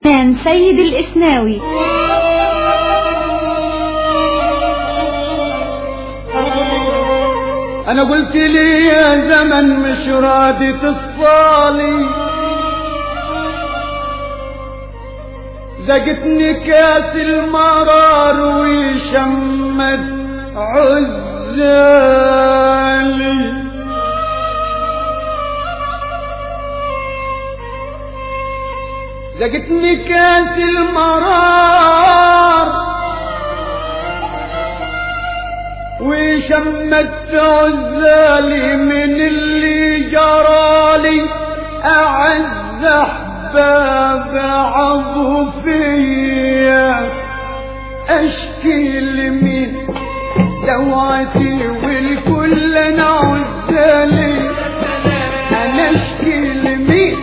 كان سيد الإسناوي انا قلت لي يا زمن مش راضي تصفالي زقتني كاس المرار وشمت عزالي زقتني كاس المرار وشمت عزالي من اللي جرالي أعز أحباب عضو فيا أشكي لمين دوعتي والكل أنا عزالي أنا أشكي لمين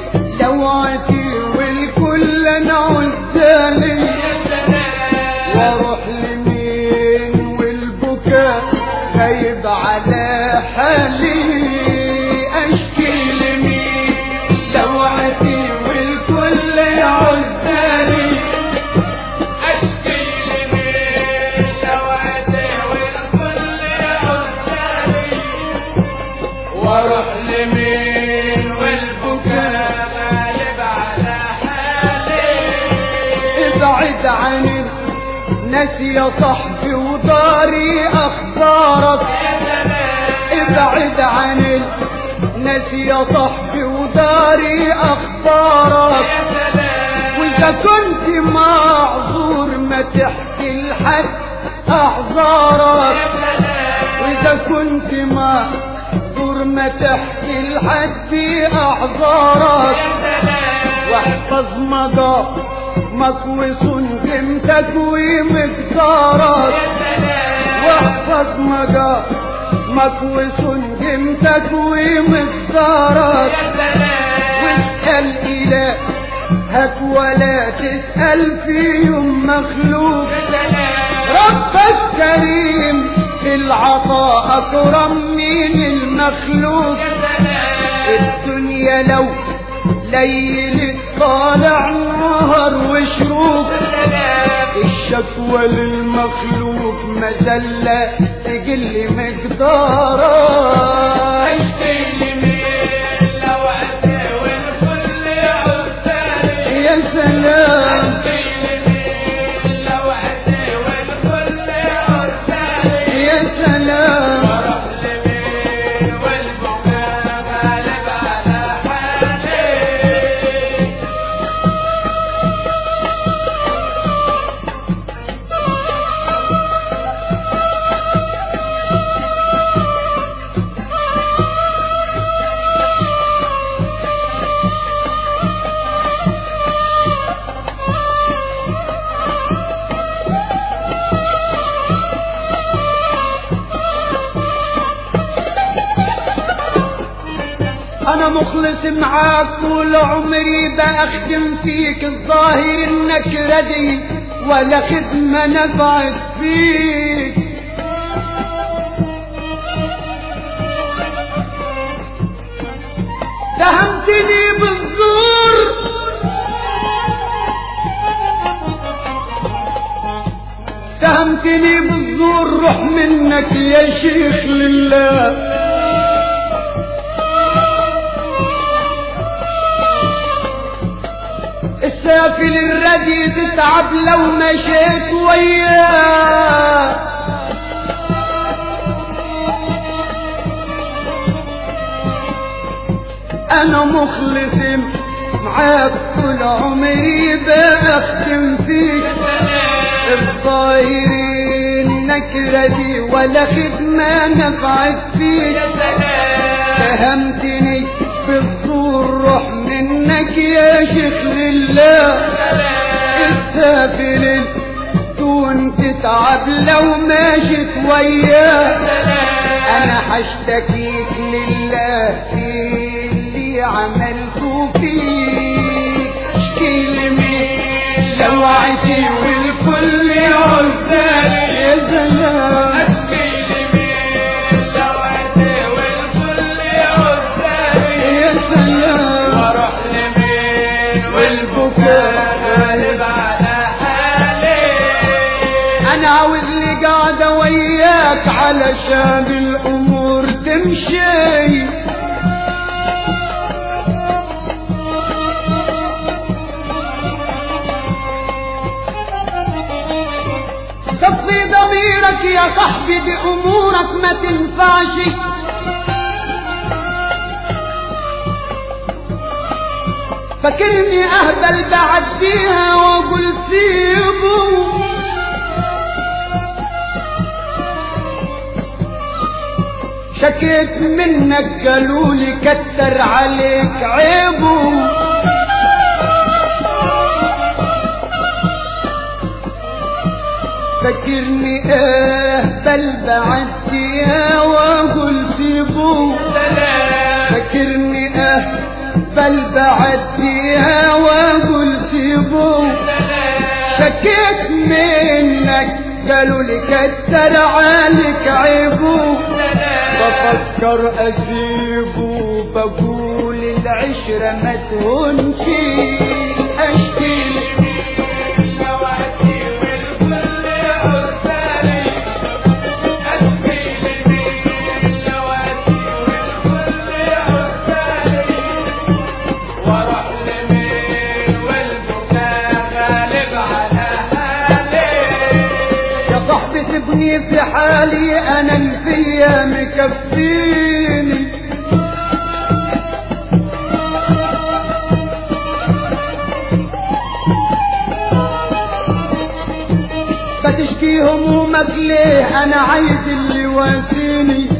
دوعتي والكل أنا عزالي واروح لمين والبكاء غايب على حالي اشكي لمين دوعتي والكل يعزاني اشكي لمين دوعتي والكل يعزاني واروح لمين والبكاء غايب على حالي ابعد عن الناس يا صاحبي وداري اخبارك ابعد عن الناس يا صاحبي وداري اخبارك واذا كنت معذور ما تحكي لحد اعذارك واذا كنت معذور ما تحكي لحد اعذارك واحفظ مقامك وصون قيمتك ومقدارك واحفظ مقامك وصون قيمتك ومقدارك واسأل إلهك ولا تسأل في يوم مخلوق ربك كريم في العطاء أكرم من المخلوق الدنيا لو ليل طالع نهر وشروق الشكوى للمخلوق مزلة تقل مقدارها يا سلام يا سلام انا مخلص معاك طول عمري بأخدم فيك الظاهر انك ردي ولا خدمة نفعت فيك فهمتني بالزور فهمتني بالزور روح منك يا شيخ لله السافل الردي تتعب لو مشيت وياه انا مخلص معاك طول عمري بختم فيك الظاهرين نكرتي ولا خدمة نفعت فيك فهمتني بالصور روح منك يا شيخ لله السافل دون تتعب لو ماشيت وياه انا حشتكيك لله في اللي عملته فيك اشكي لمين شوعتي والكل عزال يا زلام اشكي لمين شوعتي والكل عزال يا سلام واروح لمين والبكاء عاوز لي قاعدة وياك علشان الأمور تمشي صفي ضميرك يا صاحبي دي أمورك ما تنفعش فاكرني اهبل بعديها واقول سيبه شكيت منك قالولي كتر عليك عيبه فاكرني اهبل بعديها واقول سيبه فاكرني اهبل بل بعد فيها واقول سيبو شكيت منك قالوا لي كتر عليك عيبو بفكر اسيبه بقول العشرة ما تهونش اشكي سيبني في حالي انا الفيا مكفيني بتشكي همومك ليه انا عايز اللي واسيني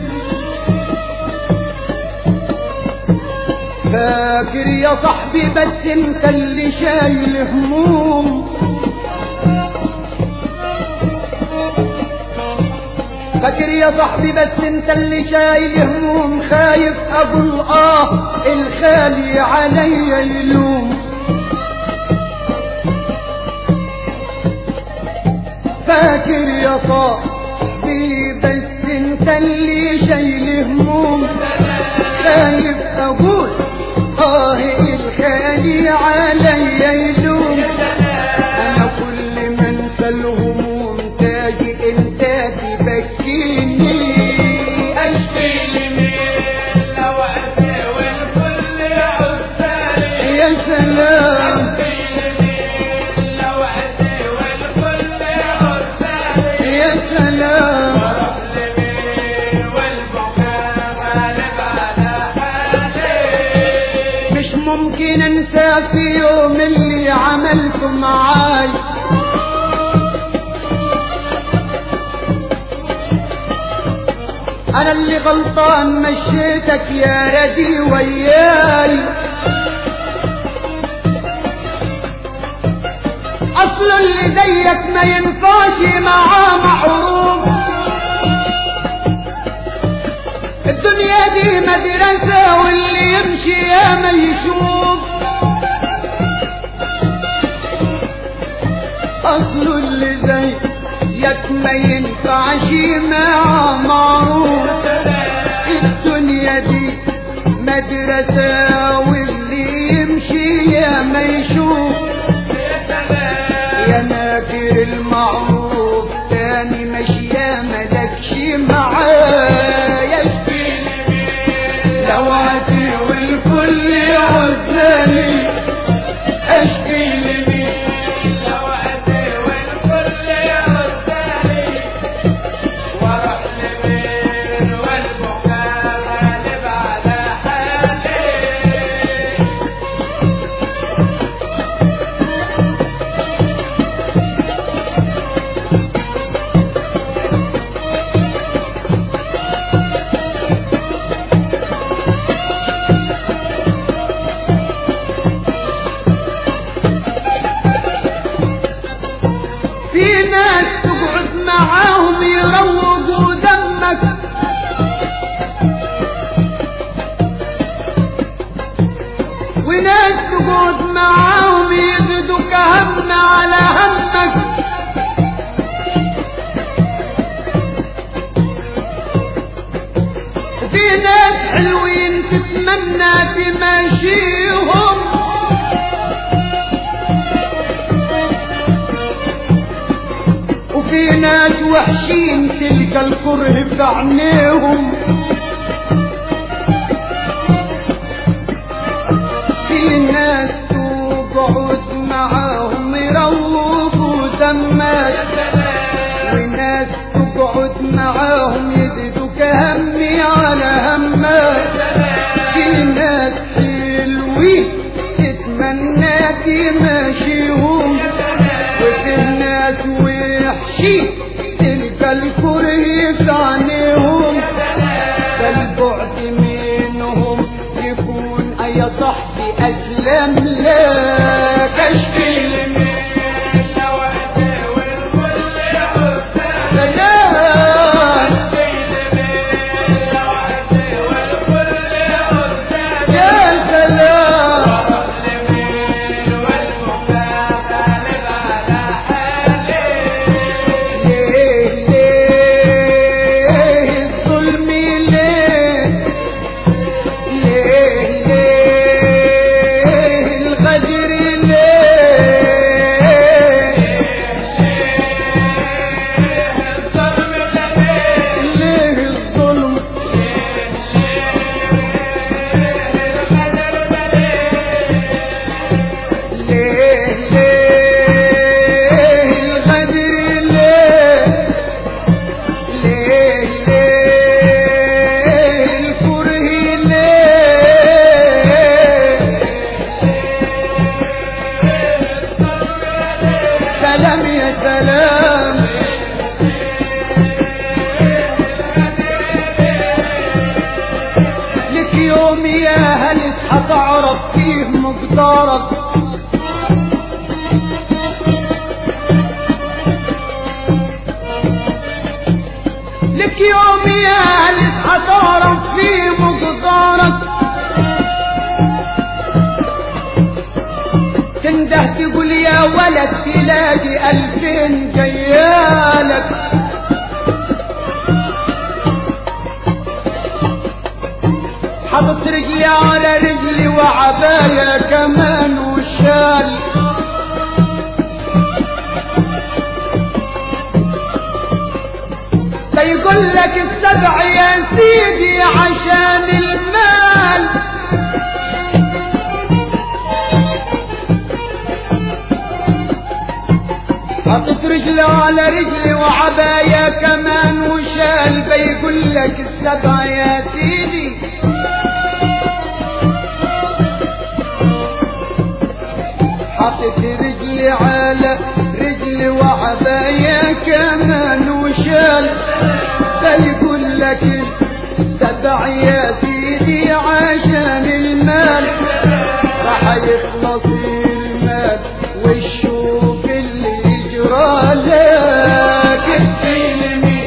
فاكر يا صاحبي بس انت اللي شايل هموم فاكر يا صاحبي بس انت اللي شايل هموم خايف اقول اه الخالي عليا يلوم فاكر يا صاحبي بس انت اللي شايل هموم خايف اقول اه الخالي عليا يلوم انا كل ما انسى الهموم تاجي انت تبكيني اشكي لمين لوحدي والكل عزالي يا سلام يا سلام مش ممكن انسى في يوم اللي عملته معاي انا اللي غلطان مشيتك يا ردي وياي اصل اللي زيك ما ينفعش معاه محروم الدنيا دي مدرسة واللي يمشي يا ما يشوف اصل اللي زيك ما ينفعش مع معروف الدنيا دي مدرسة واللي يمشي يا ما يشوف يا ناكر المعروف تاني ماشية ملكش معايا لوعتي والكل عزاني اشكي لمين لوعتي والكل عزاني واروح لمين والبكاء غالب على حالي في ناس تقعد معاهم يروقوا دمك وناس تقعد معاهم يزيدوك هم على همك وفي ناس حلوين تتمنى تماشيهم وفي في ناس وحشين تلقى الكره في عينيهم في ناس تقعد معاهم يروقوا دمك وناس تقعد معاهم يزيدوك همي على همك في ناس حلوين تتمنى تمشيهم وفي ناس وحشين تلقى الكره في عينيهم فالبعد منهم يكون يا صاحبي أسلم لك اشكي لمن سلام يا سلام ليه ليه الظلم ليه ليه ليه الغدر ليه ليه الظلم ليه ليه الغدر ليه ليه ليه الكره ليه سلام يا سلام لك يوم يا هلس هتعرف فيه مقدارك لك يوم يا هلس هتعرف فيه مقدارك تنده تقول يا ولد تلاقي ألفين جيالك حطت رجلي على رجلي وعباية كمان وشال فيقول لك السبع يا سيدي عشان المال حطت رجله على رجلي وعباية كمان وشال بيقول لك السبع يا سيدي حطت رجلي على رجلي وعباية كمان وشال بيقول لك السبع يا سيدي عشان المال راح يخلص المال والشوف اللي يجرى لك السلمي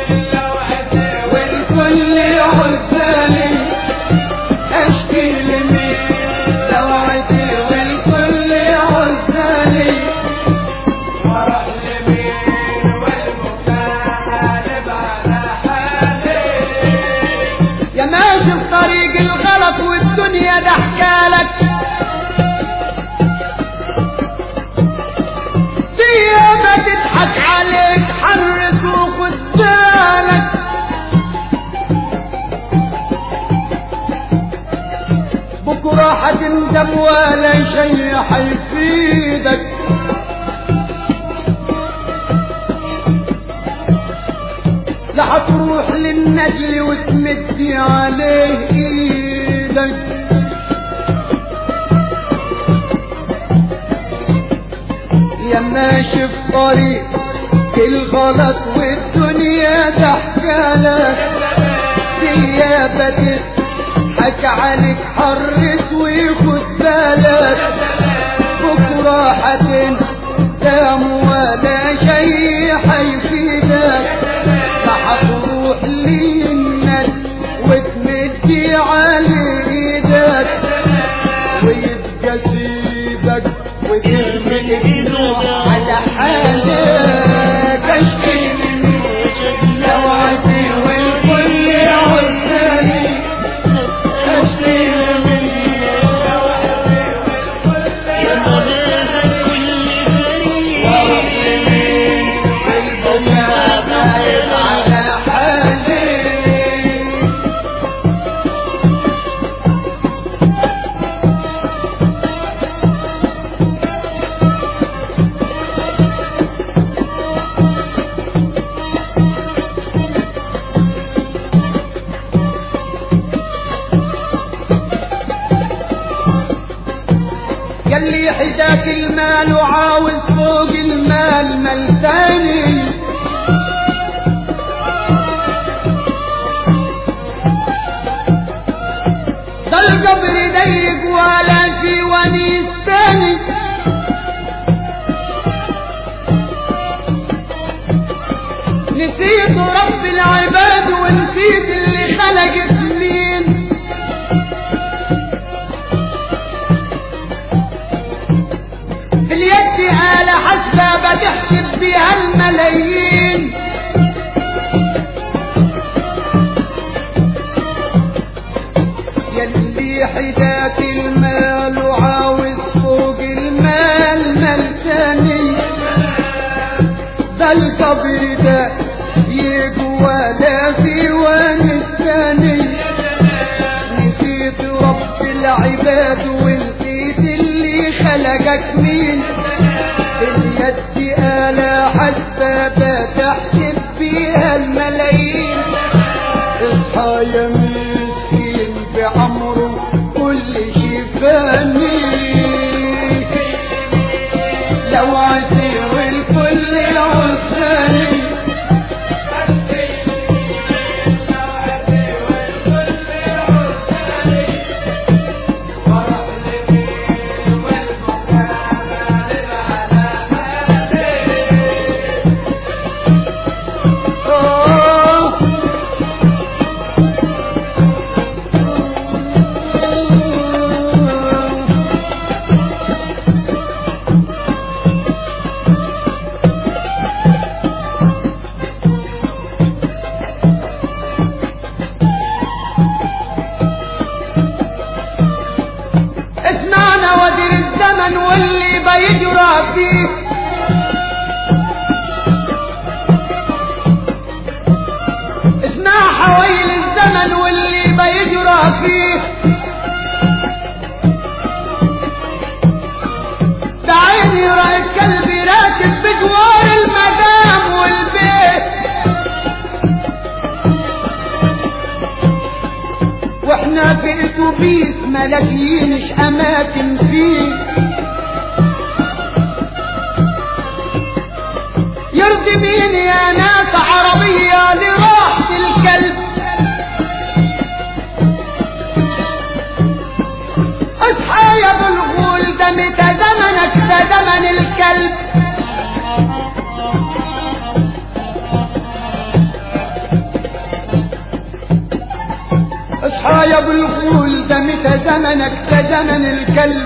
والكل عزالي اشكي لمين سوعتي والكل عزالي وراح لمين والمكالب على حالي يا ماشي في طريق الغلط والدنيا ضحكالك ما تضحك عليك حرك وخد بالك بكرة حتندم ولا شيء حيفيدك لا حتروح للنجل وتمدي عليه ايدك يا ماشي في طريق الغلط والدنيا تحكالك ثيابة تضحك عليك حرس ويخد بالك بكرة حتندم ولا شيء حيفيدك لا حتروح للناس وتمدي على ايدك ويبقى سيبك وترمي ايده على حالك اشكي مني لوعتي والكل عزاني اشكي مني لوعتي والكل عزاني حداك المال وعاوز فوق المال مال تاني ده القبر ضيق ولا في ونيس تاني نسيت رب العباد ونسيت اللي خلق مين في اليد آلة حسبة بتحسب بيها الملايين يلي حداك المال وعاوز فوق المال مال تاني ده القبر ده يقوى لا في ونستاني نسيت رب العباد ونسيت اللي خلقك مين اليد آلة حسابة تحسب بيها الملايين اصحى يا مسكين بعمره كل شي فاني لو عسير الكل عساني اسمعنا ودير الزمن واللي بيجرى فيه اسمع حويل الزمن واللي بيجرى فيه ده عيني رأيت كلبي راكب بجوار المدام والبيت واحنا في اتوبيس ملاكينش اماكن فيه يرضي مين يا ناس عربية لراحة الكلب اصحى يا ابو الغول ده متى زمنك ده زمن الكلب اصحى يا ابو الغول ده متى زمنك ده زمن الكلب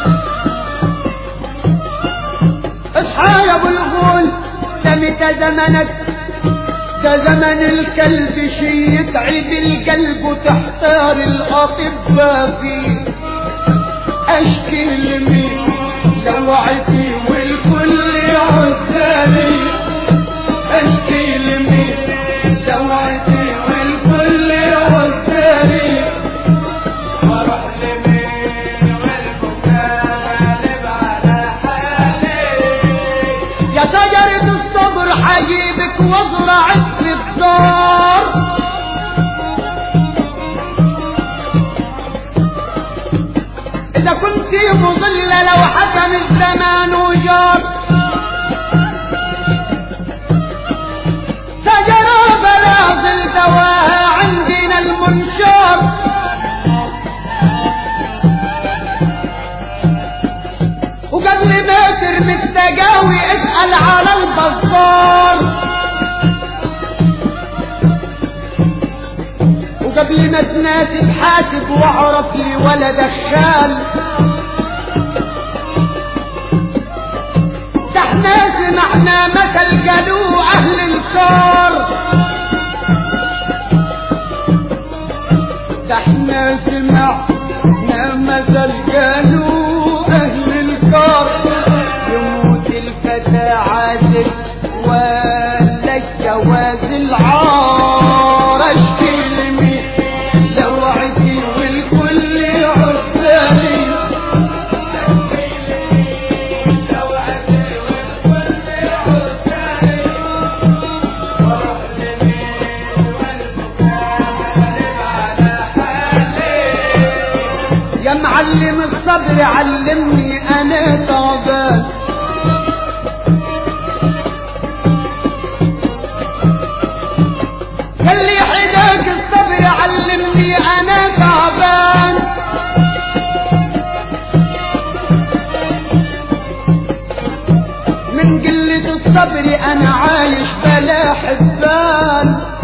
اصحى يا ابو الغول ده متى زمنك ده زمن الكلب شي يتعب القلب وتحتار الاطباء فيه اشكي لمين لوعتي والكل عزاني اشكي لمين لوعتي والكل عزاني واروح لمين والبكاء غالب على حالي يا شجرة الصبر حجيبك وازرعك في الدار إذا كنت مظلة لو حكم الزمان وجار شجرة بلا ظل دواها عندنا المنشار وقبل ما ترمي التقاوي اسأل على البصار وقبل ما تناسب حاسب واعرف لي ولا دخال ده احنا سمعنا مثل قالوا اهل الكار ده احنا سمعنا مثل قالوا اهل الكار يموت الفتى عازل ولا جواز العار اشكي لمين لوعتي والكل عزالي يا معلم الصبر علمني انا صبري انا عايش بلا حبال